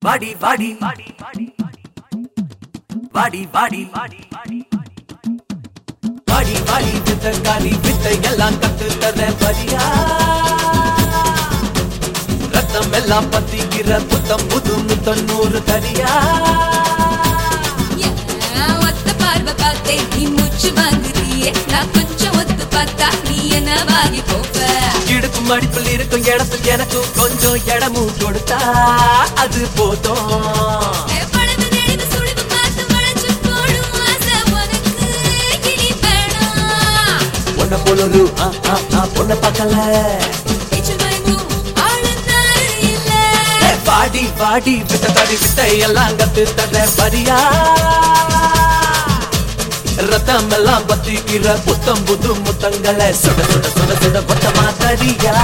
வாடி வாடி வாடி வாடி வாடி வாடி வித்த காரி வித்த எல்லாம் கத்து தர வரியா ரத்தம் எல்லாம் பத்திக்கிற புத்தம் புது முத்தன்னூறு தரியா ஏன் ஒத்த பார்வை பார்த்தேன் நீ மூச்சு வாங்குறியே நான் கொஞ்சம் ஒத்து பார்த்தா நீ என்ன வாங்கி போவ இடுப்பு மடிப்பில் இருக்கும் இடத்துக்கு எனக்கு கொஞ்சம் இடமும் கொடுத்தா அது போதும் என் பழகு நெடுகு சுழிவு பார்த்து வளைச்சு போடும் ஆசை உனக்கு இனி வேணாம். பொண்ண போலொரு ஆ, ஆ, ஆ, பொண்ண பார்க்கல பேச்சு மயங்கும் ஆளுநர் இல்ல. ஏ, வாடி வாடி வித்த தாடி வித்த எல்லாம் கத்து தர வரியா ரத்தம் எல்லாம் பத்திக்கிற புத்தம் புது முத்தங்களை சுட சுட சுட சுட மொத்தமா தரியா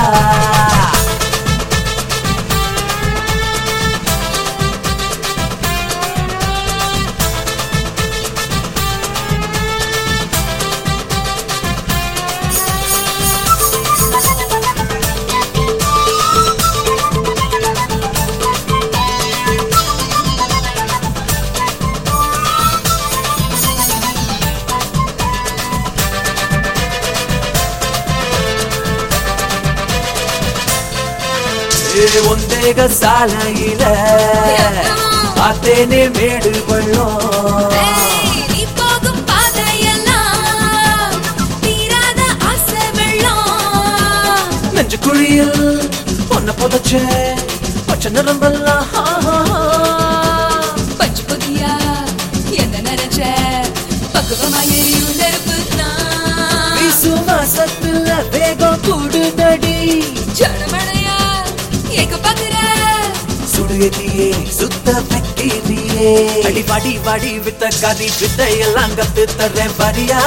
ஏ, ஒந்தேக சாலையில பார்த்தேனே மேடு பள்ளம் ஏய், நீ போகும் பாதையெல்லாம் தீராத ஆசை வெள்ளம். நெஞ்சு குழியில் பொண்ண புதைச்ச பச்சை நிறம்பெல்லாம் ஆ, ஆ, ஆ. பஞ்சு பொதியா என்ன நினைச்ச பக்குவமா எரியும் நெருப்பு தான் விசுவாசத்துல வேகம் கூடுதடி ஜனமழையா ஏக பாக்குற சுடுகிறியே சுத்த வைக்கிறியே அடி வாடி வாடி வித்த கதி வித்த எல்லாம் கத்து தர்றேன் வரியா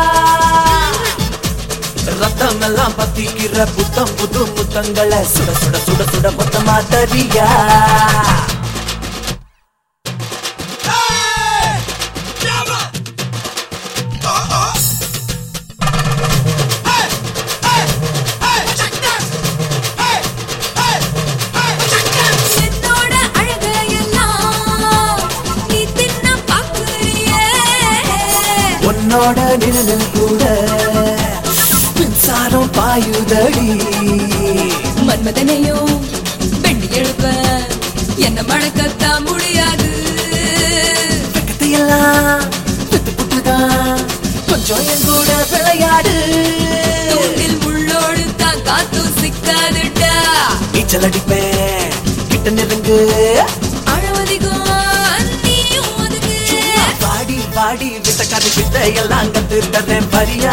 ரத்தம் எல்லாம் பத்திக்கிற புத்தம் புது முத்தங்களை சுட சுட சுட சுட மொத்தமா தரியா என்னோட அழகையெல்லாம் நீ தின்ன பாக்குறியே உன்னோட நிழலில் கூட மின்சாரம் பாயுதடி மன்மதனையும் வெண்டி எழுப்ப என்ன மடக்கத்தான் முடியாது பக்கத்தையெல்லாம் வித்து புட்டுதான் கொஞ்சம் என் கூட விளையாடு தூண்டில் முள்ளோடு தான் காத்தும் சிக்காதுட்டா நீச்சல் அடிப்பேன் கிட்ட நெருங்கு அழவதிகம் நீயும் ஒதுக்கு சும்மா வாடி வாடி வித்த கதை வித்த எல்லாம் கத்து தர்றேன் பரியா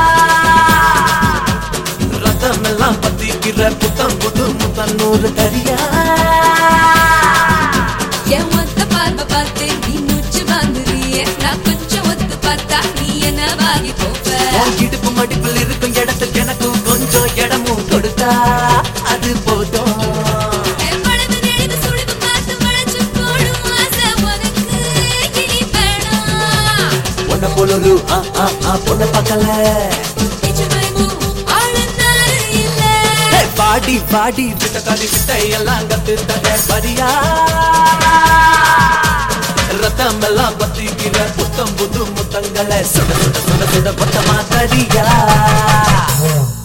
ரத்தம் எல்லாம் பத்திக்கிற புத்தம் புது முத்தன்னூறு தரியா என் ஒத்த பார்வை பார்த்து நீ மூச்சு வாங்குறியே நான் கொஞ்சம் ஒத்து பார்த்தா நீ என்ன வாங்கி போவ உன் இடுப்பு மடிப்பில் இருக்கும் இடத்துக்கு எனக்கு கொஞ்சம் இடமும் கொடுத்தா அது போதும் என் பழகு நெடுகு சுழிவு பார்த்து வளைச்சு போடும் ஆசை உனக்கு இனி வேணாம். உன்ன போல ஒரு ஆ ஆ ஆ பொண்ண பார்க்கல பேச்சு மயங்கும் ஆளுநர் இல்ல. ஏ, பாடி பாடி விட்ட காதி விட்ட எல்லாம் கத்து தர வரியா ரத்தம் எல்லாம் பத்திக்கிற புத்தம் புது முத்தங்களை சுட சுட சுட சுட மொத்தமா தரியா